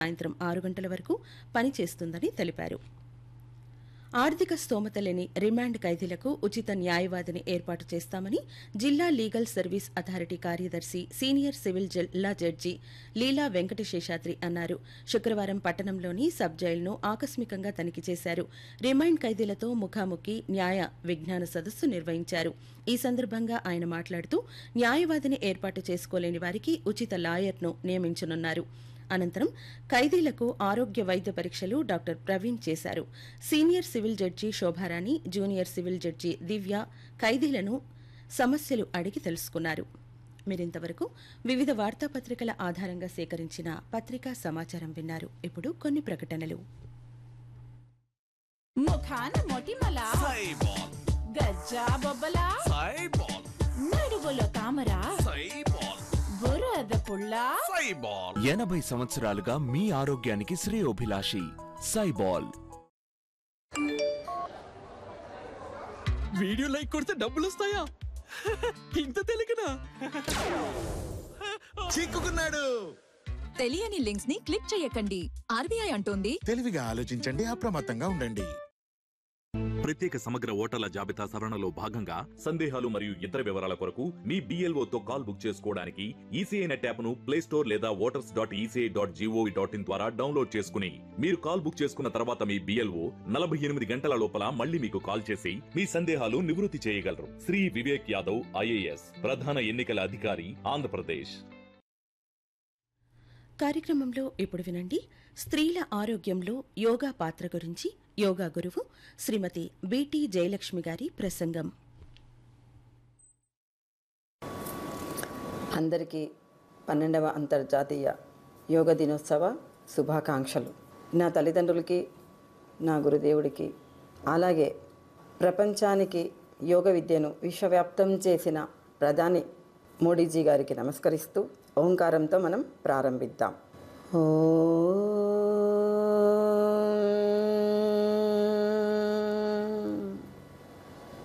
సాయంత్రం ఆరు గంటల వరకు పనిచేస్తుందని తెలిపారు ఆర్థిక స్తోమత లేని రిమాండ్ ఖైదీలకు ఉచిత న్యాయవాదిని ఏర్పాటు చేస్తామని జిల్లా లీగల్ సర్వీస్ అథారిటీ కార్యదర్శి సీనియర్ సివిల్ జిల్లా జడ్జి లీలా వెంకటశేషాద్రి అన్నారు శుక్రవారం పట్టణంలోని సబ్ జైలును ఆకస్మికంగా తనిఖీ చేశారు రిమాండ్ ఖైదీలతో ముఖాముఖి న్యాయ విజ్ఞాన సదస్సు నిర్వహించారు ఈ సందర్భంగా ఆయన మాట్లాడుతూ న్యాయవాదిని ఏర్పాటు చేసుకోలేని వారికి ఉచిత లాయర్ను నియమించనున్నారు అనంతరం ఖైదీలకు ఆరోగ్య వైద్య పరీక్షలు డాక్టర్ ప్రవీణ్ చేశారు senior civil judge Shobharani junior civil judge Divya ఖైదీలను సమస్యలు అడిగి తెలుసుకున్నారు మీరింతవరకు వివిధ వార్తాపత్రికల ఆధారంగా సేకరించిన పత్రికా సమాచారం విన్నారు ఇప్పుడు కొన్ని ప్రకటనలు ముఖాన మొటిమల సైబాల్ గజ్జా బొబ్బల సైబాల్ నడుగులో తామర సైబాల్ బురద పుల్ల సైబాల్ ఎనభై సంవత్సరాలుగా మీ ఆరోగ్యానికి శ్రేయోభిలాషి సైబాల్ వీడియో లైక్ కొడితే డబ్బులు వస్తాయా ఇంత తెలియకనా చిక్కుకున్నాడు తెలియని లింక్స్ ని క్లిక్ చేయకండి ఆర్బీఐ అంటోంది తెలివిగా ఆలోచించండి అప్రమత్తంగా ఉండండి ప్రత్యేక సమగ్ర ఓటర్ల జాబితా సవరణలో భాగంగా సందేహాలు మరియు ఇతర వివరాల కొరకు మీ BLO తో కాల్ బుక్ చేసుకోవడానికి ఈసీఐ నెట్ యాప్ను ప్లే స్టోర్ లేదా voters dot ECI dot G O V dot in ద్వారా డౌన్లోడ్ చేసుకుని మీరు కాల్ బుక్ చేసుకున్న తర్వాత మీ బిఎల్ఓ నలభై ఎనిమిది గంటల లోపల మళ్ళీ మీకు కాల్ చేసి మీ సందేహాలు నివృత్తి చేయగలరు శ్రీ వివేక్ యాదవ్ ఐఏఎస్ ప్రధాన ఎన్నికల అధికారి ఆంధ్రప్రదేశ్ కార్యక్రమంలో ఇప్పుడు వినండి స్త్రీల ఆరోగ్యంలో యోగా పాత్ర గురించి యోగా గురువు శ్రీమతి బిటి జయలక్ష్మి గారి ప్రసంగం అందరికీ పన్నెండవ అంతర్జాతీయ యోగ దినోత్సవ శుభాకాంక్షలు నా తల్లిదండ్రులకి నా గురుదేవుడికి అలాగే ప్రపంచానికి యోగ విద్యను విశ్వవ్యాప్తం చేసిన ప్రధాని మోడీజీ గారికి నమస్కరిస్తూ ఓంకారంతో మనం ప్రారంభిద్దాం ఓ